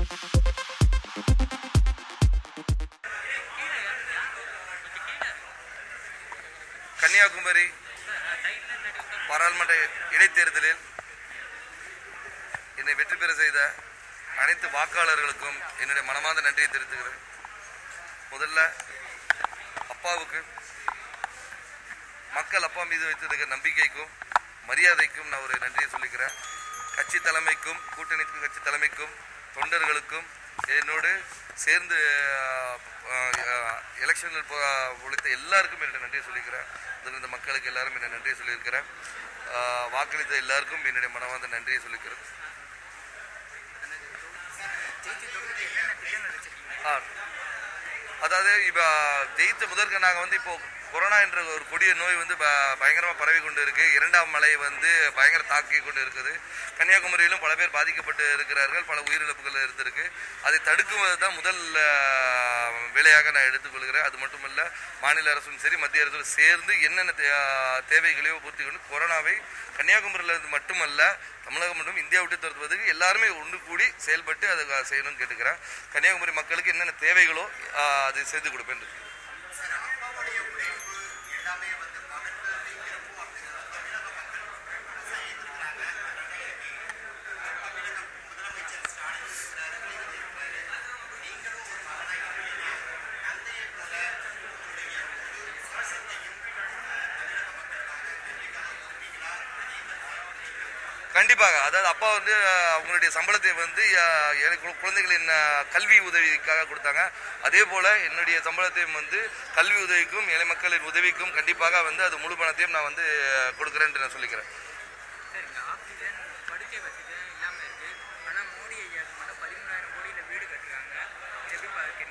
கன்னியாகுமரி பாராளுமன்ற இடைத்தேர்தலில் என்னை வெற்றி பெற செய்த அனைத்து வாக்காளர்களுக்கும் என்னுடைய மனமார்ந்த நன்றியை தெரிவித்துக்கிறேன் முதல்ல அப்பாவுக்கு மக்கள் அப்பா மீது வைத்திருக்கிற நம்பிக்கைக்கும் மரியாதைக்கும் நான் ஒரு நன்றியை சொல்லிக்கிறேன் கட்சி தலைமைக்கும் கூட்டணி கட்சி தலைமைக்கும் தொண்டர்களுக்கும் என்னோடு சேர்ந்து எலெக்ஷனில் உழைத்த எல்லாருக்கும் என்னுடைய நன்றியை சொல்லிக்கிறேன் இதில் இந்த மக்களுக்கு எல்லாரும் என்ன நன்றியை சொல்லியிருக்கிறேன் ஆஹ் வாக்களித்த எல்லாருக்கும் என்னுடைய மனமார்ந்த நன்றியை சொல்லிக்கிறேன் ஆ அதாவது இப்போ ஜெயித்த முதற்க நாங்கள் வந்து இப்போ கொரோனா என்ற ஒரு கொடிய நோய் வந்து ப- பயங்கரமா பரவி கொண்டு இருக்கு இரண்டாம் மலை வந்து பயங்கர தாக்கி கொண்டு இருக்குது கன்னியாகுமரியிலும் பல பேர் பாதிக்கப்பட்டு இருக்கிறார்கள் பல உயிரிழப்புகள் இருந்திருக்கு அதை தடுக்குவது தான் முதல் ஆஹ், வேலையாக நான் எடுத்துக்கொள்கிறேன் அது மட்டுமல்ல மாநில அரசும் சரி மத்திய அரசும் சேர்ந்து என்னென்ன தே- ஆஹ், தேவைகளையோ பூர்த்தி கொண்டு கொரோனாவை கன்னியாகுமரியில இருந்து மட்டுமல்ல தமிழகம் மற்றும் இந்தியா விட்டு துரத்துவதற்கு எல்லாருமே ஒன்று கூடி செயல்பட்டு அதை செய்யணும்னு கேட்டுக்கிறேன் கன்னியாகுமரி மக்களுக்கு என்னென்ன தேவைகளோ ஆஹ், அது செய்து கொடுப்பேன் இருக்கு. கண்டிப்பாக அதாவது அப்பா வந்து அஹ், அவங்களுடைய சம்பளத்தை வந்து அஹ், ஏழை கு- குழந்தைகளின் அஹ், கல்வி உதவிக்காக கொடுத்தாங்க அதே போல என்னுடைய சம்பளத்தையும் வந்து கல்வி உதவிக்கும் ஏழை மக்களின் உதவிக்கும் கண்டிப்பாக வந்து அது முழு பணத்தையும் நான் வந்து அஹ், கொடுக்குறேன்ட்டு நான் சொல்லிக்கிறேன் சரிங்க ஆக்சிஜன் படுக்கை வசதி இல்லாமல் இருக்கு ஆனால் மோடி ஐயாவுக்கு மட்டும் பதிமூணாயிரம் கோடியில் வீடு கட்டுறாங்க எப்படி பார்க்குறீங்க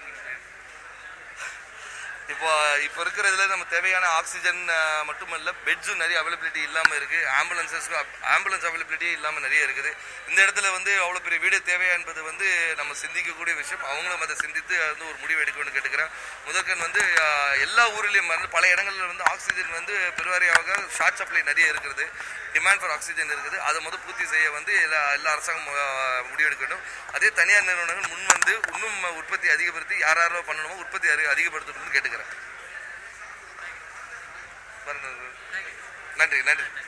இப்போ இப்போ இருக்கிறதுல நம்ம தேவையான ஆக்சிஜன் அஹ், மட்டுமல்ல பெட்ஸும் நிறைய அவைலபிலிட்டி இல்லாமல் இருக்கு ஆம்புலன்சஸ் ஆம்புலன்ஸ் அவைலபிலிட்டி இல்லாமல் நிறைய இருக்குது இந்த இடத்துல வந்து அவ்வளோ பெரிய வீடு தேவையா என்பது வந்து நம்ம சிந்திக்கக்கூடிய விஷயம் அவங்களும் அதை சிந்தித்து அது வந்து ஒரு முடிவு எடுக்கணும்னு கேட்டுக்கிறேன் முதற்கண் வந்து அஹ், எல்லா ஊர்லேயும் வந்து பல இடங்களில் வந்து ஆக்சிஜன் வந்து பெருவாரியாக ஷார்ட் சப்ளை நிறைய இருக்கிறது டிமாண்ட் ஃபார் ஆக்சிஜன் இருக்குது அதை முதல் பூர்த்தி செய்ய வந்து எல்லா எல்லா அரசாங்கம் அஹ், முடிவெடுக்கணும் அதே தனியார் நிறுவனங்கள் முன் வந்து இன்னும் உற்பத்தி அதிகப்படுத்தி யார் யாரோ பண்ணணுமோ உற்பத்தி அதிக- அதிகப்படுத்தணும்னு கேட்டுக்கிறேன் நன்றி நன்றி